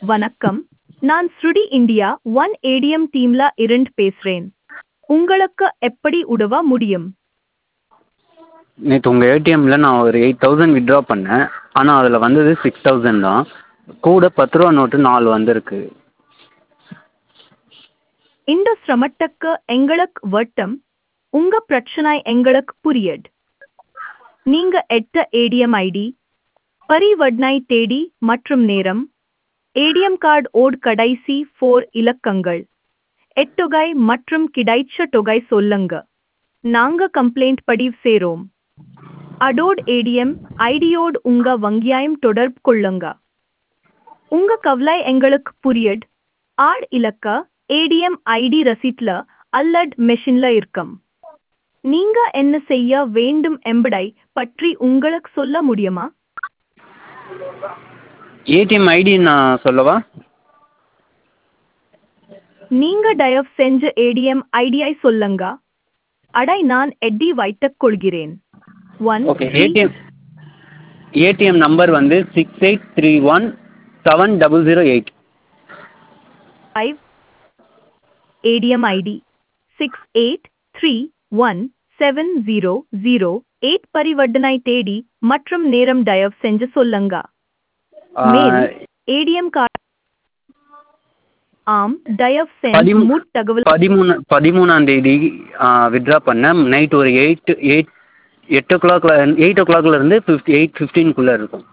வணக்கம் நான் ஸ்ருடி இந்தியா ஒன் ஏடிஎம் டீம்ல இருந்து பேசுறேன் உங்களுக்கு எப்படி உதவ முடியும் நேற்று உங்கள் ஏடிஎம்மில் நான் ஒரு எயிட் தௌசண்ட் வித்ட்ரா பண்ணேன் ஆனால் அதில் வந்தது சிக்ஸ் தௌசண்ட் தான் கூட பத்து ரூபா நோட்டு நாலு வந்திருக்கு இந்த சிரமத்துக்கு எங்களுக்கு வட்டம் உங்க பிரச்சனை எங்களுக்கு புரியுது நீங்க எட்ட ஏடிஎம் ஐடி பரிவர்த்தனை தேதி மற்றும் நேரம் ஏடிஎம் கார்டு ஓட் கடைசி ஃபோர் இலக்கங்கள் எட்டொகை மற்றும் கிடைச்ச தொகை சொல்லுங்க நாங்க கம்ப்ளைண்ட் பதிவு செய்றோம் அடோட் ஏடிஎம் ஐடியோடு உங்க வங்கியாயம் தொடர்பு கொள்ளுங்க உங்க கவலை எங்களுக்கு புரியுது ஆட் இலக்க ஏடிஎம் ஐடி ரசீட்ல அல்லட் மெஷின்ல இருக்கும் நீங்க என்ன செய்ய வேண்டும் என்பதை பற்றி உங்களுக்கு சொல்ல முடியுமா ஏடிஎம் ஐடி நான் சொல்லவா நீங்க தயவு செஞ்சு ஏடிஎம் ஐடியை சொல்லுங்க அடை நான் எட்டி வைத்துக் கொள்கிறேன் one okay ATM ATM number வந்து six eight three one seven double zero eight five ATM ID six eight three one seven zero zero eight பரிவர்த்தனை தேதி மற்றும் நேரம் தயவு செஞ்சு சொல்லுங்க மேலும் ஏடிஎம் கார்டு ஆம் தயவு செஞ்சு பதிமூ- முட் தகவல் பதிமூணு பதிமூணாம் தேதி வித்ட்ரா பண்ணேன் நைட் ஒரு எயிட் எயிட் எட்டு ஓ கிளாக்ல எயிட் ஓ கிளாக்லேருந்து ஃபிஃப்டி எயிட் ஃபிஃப்டீனுக்குள்ளே இருக்கும்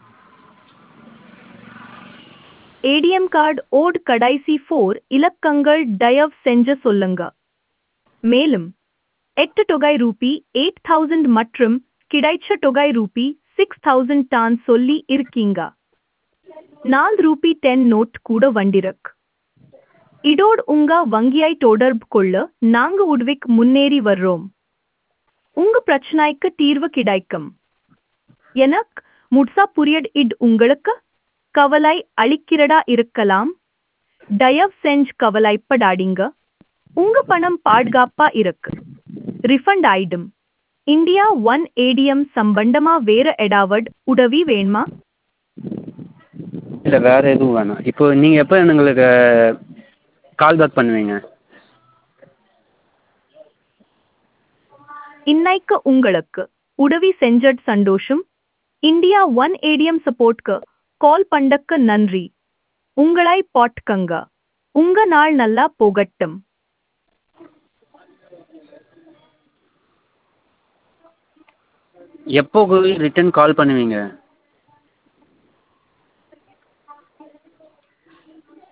ஏடிஎம் கார்டு ஓட் கடைசி ஃபோர் இலக்கங்கள் தயவு செஞ்சு சொல்லுங்க மேலும் எட்டு தொகை ரூபி எயிட் தௌசண்ட் மற்றும் கிடைச்ச தொகை ரூபி சிக்ஸ் தௌசண்ட் தான் சொல்லி இருக்கீங்க நாலு ரூபி டென் நோட் கூட வண்டிருக்கு இதோடு உங்க வங்கியை தொடர்பு கொள்ள நாங்க உதவிக்கு முன்னேறி வர்றோம் உங்க பிரச்சனைக்கு தீர்வு கிடைக்கும் எனக்கு முட்சா புரியட் இட் உங்களுக்கு கவலை அளிக்கிறதா இருக்கலாம் தயவு செஞ்சு கவலைப்படாதீங்க உங்க பணம் பாதுகாப்பா இருக்கு ரிஃபண்ட் ஆயிடும் இந்தியா ஒன் ஏடிஎம் சம்பந்தமா வேற எடாவட் உதவி வேணுமா இல்லை வேறு எதுவும் வேணாம் இப்போ நீங்கள் எப்போ எங்களுக்கு கால் பேக் பண்ணுவீங்க இன்னைக்கு உங்களுக்கு உதவி செஞ்சட் சந்தோஷம் இந்தியா ஒன் ஏடிஎம் சப்போர்ட்க்கு கால் பண்ணக்கு நன்றி உங்களை பாட்கங்க உங்க நாள் நல்லா போகட்டும் எப்போ ரிட்டர்ன் கால் பண்ணுவீங்க